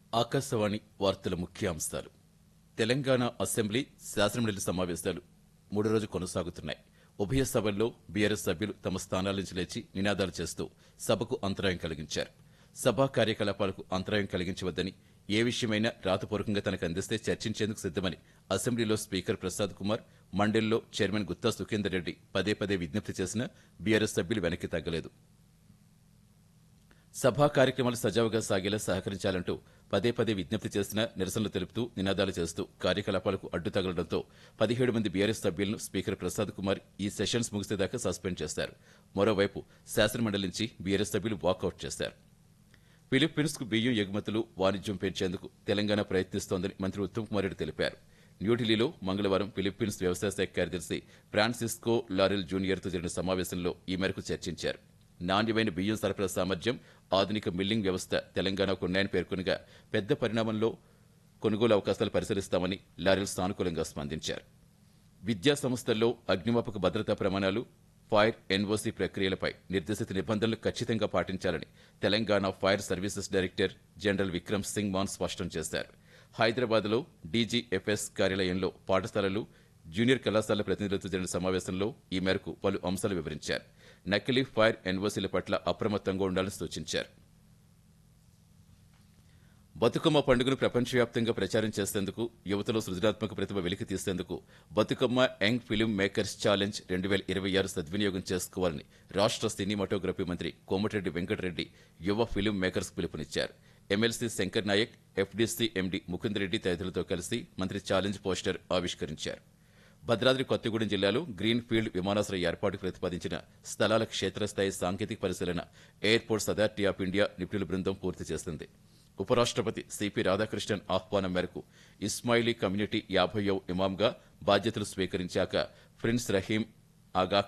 ఆకాశవాణి వార్తల ముఖ్యాంశాలు తెలంగాణ అసెంబ్లీ శాసనమండలి సమావేశాలు మూడో రోజు కొనసాగుతున్నాయి ఉభయ సభల్లో బీఆర్ఎస్ సభ్యులు తమ స్థానాల నుంచి లేచి నినాదాలు చేస్తూ సభకు అంతరాయం కలిగించారు సభా కార్యకలాపాలకు అంతరాయం కలిగించవద్దని ఏ విషయమైనా రాతపూర్వకంగా తనకు అందిస్తే చర్చించేందుకు సిద్దమని అసెంబ్లీలో స్పీకర్ ప్రసాద్ కుమార్ మండలిలో చైర్మన్ గుత్తా సుఖేందర్ రెడ్డి పదే పదే విజ్ఞప్తి చేసినా బీఆర్ఎస్ సభ్యులు వెనక్కి తగ్గలేదు సభా కార్యక్రమాలు సజావుగా సాగేలా సహకరించాలంటూ పదే పదే విజ్ఞప్తి చేసిన నిరసనలు తెలుపుతూ నినాదాలు చేస్తూ కార్యకలాపాలకు అడ్డు తగలడంతో పదిహేడు మంది బీఆర్ఎస్ సభ్యులను స్పీకర్ ప్రసాద్ కుమార్ ఈ సెషన్స్ ముగిసేదాకా సస్పెండ్ చేశారు మరోవైపు శాసనమండలి నుంచి బీఆర్ఎస్ సభ్యులు వాకౌట్ చేశారు ఫిలిప్పీన్స్ కు బియ్యం ఎగుమతులు వాణిజ్యం పెంచేందుకు తెలంగాణ ప్రయత్నిస్తోందని మంత్రి ఉత్తమ్ కుమార్ రెడ్డి తెలిపారు న్యూఢిల్లీలో మంగళవారం ఫిలిప్పీన్స్ వ్యవసాయ శాఖ కార్యదర్శి ఫ్రాన్సిస్కో లారెల్ జూనియర్తో జరిగిన సమావేశంలో ఈ మేరకు చర్చించారు నాణ్యమైన బియ్యం సరఫరా సామర్థ్యం ఆధునిక మిల్లింగ్ వ్యవస్థ తెలంగాణకు ఉన్నాయని పేర్కొనగా పెద్ద పరిణామంలో కొనుగోలు అవకాశాలు పరిశీలిస్తామని లారెల్ సానుకూలంగా స్పందించారు విద్యా సంస్థల్లో అగ్నిమాపక భద్రతా ప్రమాణాలు ఫైర్ ఎన్ఓసీ ప్రక్రియలపై నిర్దేశిత నిబంధనలు ఖచ్చితంగా పాటించాలని Telangana fire services director general Vikram Singh Mann స్పష్టం చేశారు హైదరాబాద్లో డీజీఎఫ్ఎస్ కార్యాలయంలో పాఠశాలలు జూనియర్ కళాశాల ప్రతినిధులతో జరిగిన సమావేశంలో ఈ మేరకు పలు అంశాలు వివరించారు నకిలీ ఫైర్ ఎన్ఓసీల పట్ల అప్రమత్తంగా ఉండాలని సూచించారు బతుకమ్మ పండుగను ప్రపంచవ్యాప్తంగా ప్రచారం చేసేందుకు యువతలో సృజనాత్మక ప్రతిభ వెలికి తీసేందుకు Bathukamma young film makers challenge రెండు వేల ఇరవై ఆరు సద్వినియోగం చేసుకోవాలని రాష్ట్ర సినిమాటోగ్రఫీ మంత్రి కోమటిరెడ్డి వెంకటరెడ్డి యువ ఫిలిం మేకర్స్ పిలుపునిచ్చారు MLC Shankar Naik FDC MD Mukundareddy తదితరులతో కలిసి మంత్రి ఛాలెంజ్ పోస్టర్ ఆవిష్కరించారు భద్రాద్రి కొత్తగూడెం జిల్లాలో గ్రీన్ ఫీల్డ్ విమానాశ్రయ ఏర్పాటుకు ప్రతిపాదించిన స్థలాల క్షేత్రస్థాయి సాంకేతిక పరిశీలన ఎయిర్పోర్ట్స్ అథారిటీ ఆఫ్ ఇండియా నిపుణుల బృందం పూర్తి చేసింది ఉపరాష్ట్రపతి సిపి రాధాకృష్ణన్ ఆహ్వానం మేరకు ఇస్మాయిలీ కమ్యూనిటీ యాభైవ ఇమాంగా బాధ్యతలు స్వీకరించాక ప్రిన్స్ రహీం ఆగా